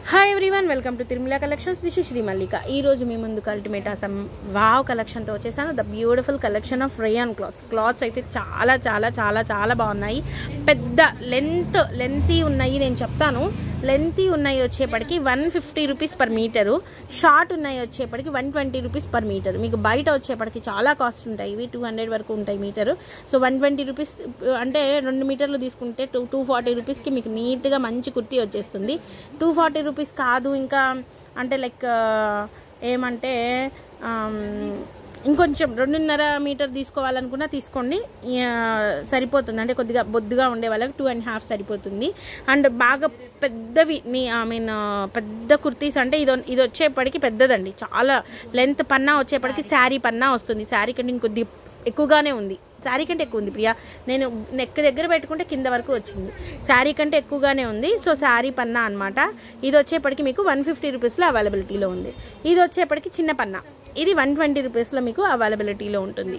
hi everyone welcome to Tirumala collections this Sri Mallika ఈ రోజు మీ ముందుకు అల్టిమేట్ అసమ్ వావ్ కలెక్షన్తో వచ్చేసాను the beautiful collection of rayon clothes clothes అయితే చాలా చాలా చాలా చాలా బాగున్నాయి పెద్ద లెంత్ లెంతీ ఉన్నాయి నేను చెప్తాను లెంతీ ఉన్నాయి వచ్చేప్పటికి one fifty rupees per metre short ఉన్నాయి వచ్చేప్పటికి one twenty rupees per metre మీకు బయట వచ్చేప్పటికి చాలా కాస్ట్ ఉంటాయి ఇవి టూ హండ్రెడ్ వరకు ఉంటాయి metre so one twenty rupees అంటే రెండు మీటర్లు తీసుకుంటే టూ టూ ఫార్టీ రూపీస్కి మీకు నీట్గా మంచి కుర్తీ వచ్చేస్తుంది టూ ఫార్టీ రూపీస్ కాదు ఇంకా అంటే లైక్ ఏమంటే ఆమ్, ఇంకొంచెం రెండున్నర మీటర్ తీసుకోవాలనుకున్నా తీసుకోండి ఆ, సరిపోతుంది అంటే కొద్దిగా బొద్దుగా ఉండే వాళ్ళకి టూ అండ్ హాఫ్ సరిపోతుంది అండ్ బాగా పెద్దవి నీ ఐ మీన్ పెద్ద కుర్తీస్ అంటే ఇది ఇది వచ్చేప్పటికి పెద్దదండి చాలా లెంత్ పన్నా వచ్చేప్పటికి శారీ పన్నా వస్తుంది శారీ కంటే ఇంకొద్ది ఎక్కువగానే ఉంది శారీ కంటే ఎక్కువ ఉంది ప్రియా నేను నెక్ దగ్గర పెట్టుకుంటే కింద వరకు వచ్చింది శారీ కంటే ఎక్కువగానే ఉంది సో శారీ పన్నా అనమాట ఇది వచ్చేప్పటికి మీకు వన్ ఫిఫ్టీ రూపీస్లో అవైలబిలిటీలో ఉంది ఇది వచ్చేప్పటికి చిన్న పన్నా ఇది వన్ ట్వంటీ రూపీస్లో మీకు అవైలబిలిటీలో ఉంటుంది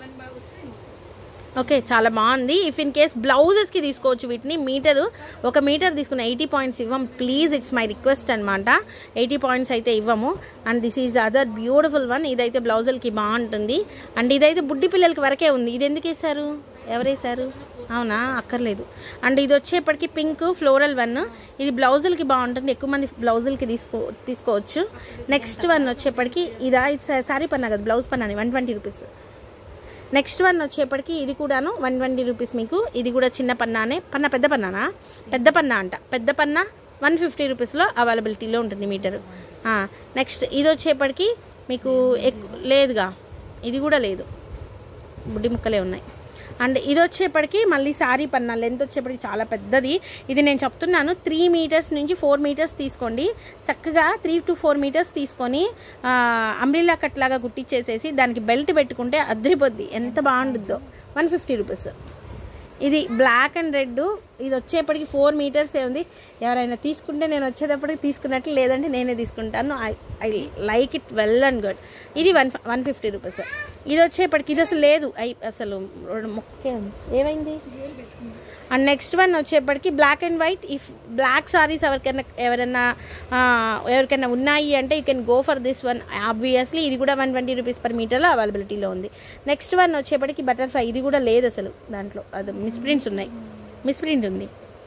ఓకే చాలా బాగుంది ఇఫ్ ఇన్ కేస్ బ్లౌజెస్కి తీసుకోవచ్చు వీటిని మీటరు ఒక మీటర్ తీసుకున్న ఎయిటీ పాయింట్స్ ఇవ్వం ప్లీజ్ ఇట్స్ మై రిక్వెస్ట్ అనమాట ఎయిటీ పాయింట్స్ అయితే ఇవ్వము and this is other beautiful one ఇదైతే బ్లౌజులకి బాగుంటుంది అండ్ ఇదైతే బుడ్డి పిల్లలకి వరకే ఉంది ఇది ఎందుకు వేశారు ఎవరు వేశారు అవునా అక్కర్లేదు అండ్ ఇది వచ్చేప్పటికి పింక్ ఫ్లోరల్ వన్ ఇది బ్లౌజులకి బాగుంటుంది ఎక్కువ మంది బ్లౌజులకి తీసుకో తీసుకోవచ్చు నెక్స్ట్ వన్ వచ్చేప్పటికి ఇదా ఇది శారీ పన్నా కదా బ్లౌజ్ పన్నాని one twenty rupees next one వచ్చేప్పటికి ఇది కూడాను వన్ ట్వంటీ రూపీస్ మీకు ఇది కూడా చిన్న పన్నానే పన్నా పెద్ద పన్నానా పెద్ద పన్నా అంట పెద్ద పన్నా వన్ ఫిఫ్టీ రూపీస్లో అవైలబిలిటీలో ఉంటుంది మీటరు నెక్స్ట్ ఇది వచ్చేప్పటికి మీకు ఎక్కు లేదుగా ఇది కూడా లేదు బుడ్డి ముక్కలే ఉన్నాయి అండ్ ఇది వచ్చేప్పటికి మళ్ళీ శారీ పన్నా లెంత్ వచ్చేప్పటికి చాలా పెద్దది ఇది నేను చెప్తున్నాను త్రీ మీటర్స్ నుంచి ఫోర్ మీటర్స్ తీసుకోండి చక్కగా త్రీ టు ఫోర్ మీటర్స్ తీసుకొని అంబ్రిల్లా కట్ లాగా గుట్టించేసేసి దానికి బెల్ట్ పెట్టుకుంటే అద్రిపోద్ది ఎంత బాగుంటుందో వన్ ఫిఫ్టీ రూపీస్ ఇది బ్లాక్ అండ్ రెడ్ ఇది వచ్చేప్పటికి ఫోర్ మీటర్సే ఉంది ఎవరైనా తీసుకుంటే నేను వచ్చేటప్పటికి తీసుకున్నట్లు లేదంటే నేనే తీసుకుంటాను I I like it well and good ఇది వన్ వన్ ఫిఫ్టీ రూపీస్ ఇది వచ్చేప్పటికి ఇది అసలు లేదు ఐ అసలు రెండు మొక్కే ఉంది ఏమైంది అండ్ నెక్స్ట్ వన్ వచ్చేప్పటికి black and white if black sarees ఎవరికైనా ఎవరైనా ఆ, ఎవరికైనా ఉన్నాయి అంటే you can go for this one obviously ఇది కూడా వన్ ట్వంటీ రూపీస్ పర్ మీటర్లో అవైలబిలిటీలో ఉంది నెక్స్ట్ వన్ వచ్చేప్పటికి బటర్ఫ్లై ఇది కూడా లేదు అసలు దాంట్లో అది మిస్ప్రింట్స్ ఉన్నాయి మిస్ప్రింట్ ఉంది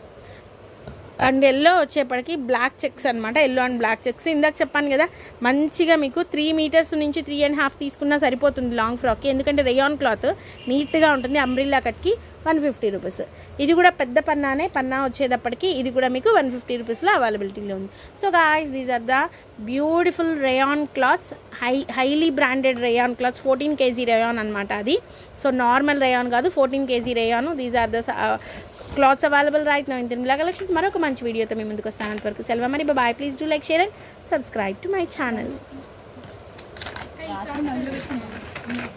అండ్ ఎల్లో వచ్చేప్పటికి బ్లాక్ చెక్స్ అనమాట ఎల్లో అండ్ బ్లాక్ చెక్స్ ఇందాక చెప్పాను కదా మంచిగా మీకు త్రీ మీటర్స్ నుంచి త్రీ అండ్ హాఫ్ తీసుకున్నా సరిపోతుంది లాంగ్ ఫ్రాక్కి ఎందుకంటే రేయాన్ క్లాత్ నీట్గా ఉంటుంది అంబ్రిల్లా కట్కి వన్ ఫిఫ్టీ రూపీస్ ఇది కూడా పెద్ద పన్నానే పన్నా వచ్చేటప్పటికి ఇది కూడా మీకు వన్ ఫిఫ్టీ రూపీస్లో అవైలబిలిటీలో ఉంది so guys these are the beautiful rayon clothes high highly branded rayon clothes fourteen KG rayon అనమాట అది సో నార్మల్ రేయాన్ కాదు fourteen KG rayon these are the clothes available right now in Tirumala collections మరొక మంచి వీడియోతో మీ ముందుకు వస్తాను అంతవరకు సెలవు మరి bye please do like share and subscribe to my channel